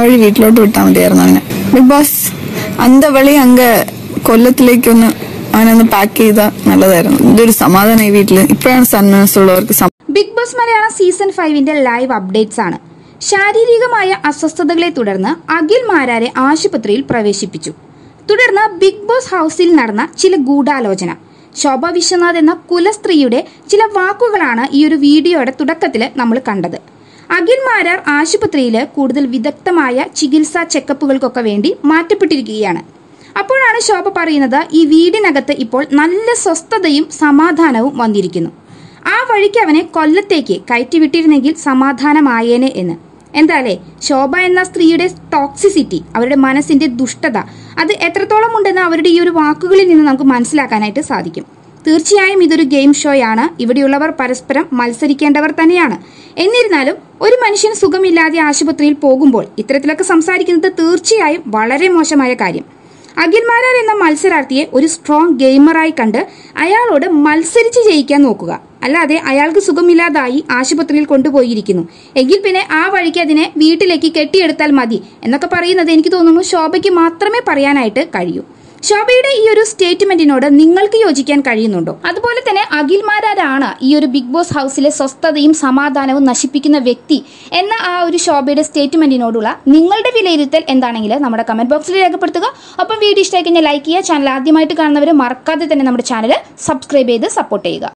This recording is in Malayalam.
വഴി വീട്ടിലോട്ട് വിട്ടാൽ മതിയായിരുന്നു അവനെ ബിഗ് ബോസ് അന്ത വഴി അങ്ങ് കൊല്ലത്തിലേക്കൊന്ന് അവനൊന്ന് പാക്ക് ചെയ്താൽ നല്ലതായിരുന്നു ഇതൊരു സമാധാനം ഈ വീട്ടില് ഇപ്പോഴാണ് സന്മനസ്സുള്ളവർക്ക് സം- ബിഗ് ബോസ് മലയാളം സീസൺ ഫൈവിന്റെ ലൈവ് അപ്ഡേറ്റ്സ് ആണ് ശാരീരികമായ അസ്വസ്ഥതകളെ തുടർന്ന് അഖിൽ മാരാരെ ആശുപത്രിയിൽ പ്രവേശിപ്പിച്ചു തുടർന്ന് ബിഗ് ബോസ് ഹൗസിൽ നടന്ന ചില ഗൂഢാലോചന ശോഭ വിശ്വനാഥ് എന്ന കുലസ്ത്രീയുടെ ചില വാക്കുകളാണ് ഈ ഒരു വീഡിയോയുടെ തുടക്കത്തിൽ നമ്മൾ കണ്ടത് അഖിൽ മാരാർ ആശുപത്രിയിൽ കൂടുതൽ വിദഗ്ധമായ ചികിത്സാ ചെക്കപ്പുകൾക്കൊക്കെ വേണ്ടി മാറ്റപ്പെട്ടിരിക്കുകയാണ് അപ്പോഴാണ് ശോഭ പറയുന്നത് ഈ വീടിനകത്ത് ഇപ്പോൾ നല്ല സ്വസ്ഥതയും സമാധാനവും വന്നിരിക്കുന്നു ആ വഴിക്ക് അവനെ കൊല്ലത്തേക്ക് കയറ്റിവിട്ടിരുന്നെങ്കിൽ സമാധാനമായേനെ എന്ന് എന്താലേ ശോഭ എന്ന സ്ത്രീയുടെ ടോക്സിസിറ്റി അവരുടെ മനസ്സിന്റെ ദുഷ്ടത അത് എത്രത്തോളം ഉണ്ടെന്ന് അവരുടെ ഈ ഒരു വാക്കുകളിൽ നിന്ന് നമുക്ക് മനസ്സിലാക്കാനായിട്ട് സാധിക്കും തീർച്ചയായും ഇതൊരു ഗെയിം ഷോയാണ് ഇവിടെയുള്ളവർ പരസ്പരം മത്സരിക്കേണ്ടവർ തന്നെയാണ് എന്നിരുന്നാലും ഒരു മനുഷ്യന് സുഖമില്ലാതെ ആശുപത്രിയിൽ പോകുമ്പോൾ ഇത്തരത്തിലൊക്കെ സംസാരിക്കുന്നത് തീർച്ചയായും വളരെ മോശമായ കാര്യം അഖിൽമാരാർ എന്ന മത്സരാർത്ഥിയെ ഒരു സ്ട്രോങ് ഗെയിമറായി കണ്ട് അയാളോട് മത്സരിച്ച് ജയിക്കാൻ നോക്കുക അല്ലാതെ അയാൾക്ക് സുഖമില്ലാതായി ആശുപത്രിയിൽ കൊണ്ടുപോയിരിക്കുന്നു എങ്കിൽ പിന്നെ ആ വഴിക്ക് അതിനെ വീട്ടിലേക്ക് കെട്ടിയെടുത്താൽ മതി എന്നൊക്കെ പറയുന്നത് എനിക്ക് തോന്നുന്നു ശോഭയ്ക്ക് മാത്രമേ പറയാനായിട്ട് കഴിയൂ ശോഭയുടെ ഈ ഒരു സ്റ്റേറ്റ്മെന്റിനോട് നിങ്ങൾക്ക് യോജിക്കാൻ കഴിയുന്നുണ്ടോ അതുപോലെ തന്നെ അഖിൽമാരാരാണ് ഈ ഒരു ബിഗ് ബോസ് ഹൗസിലെ സ്വസ്ഥതയും സമാധാനവും നശിപ്പിക്കുന്ന വ്യക്തി എന്ന ആ ഒരു ശോഭയുടെ സ്റ്റേറ്റ്മെന്റിനോടുള്ള നിങ്ങളുടെ വിലയിരുത്തൽ എന്താണെങ്കിൽ നമ്മുടെ കമന്റ് ബോക്സിൽ രേഖപ്പെടുത്തുക ഒപ്പം വീഡിയോ ഇഷ്ടമായി കഴിഞ്ഞാൽ ലൈക്ക് ചെയ്യുക ചാനൽ ആദ്യമായിട്ട് കാണുന്നവർ മറക്കാതെ തന്നെ നമ്മുടെ ചാനൽ സബ്സ്ക്രൈബ് ചെയ്ത് സപ്പോർട്ട് ചെയ്യുക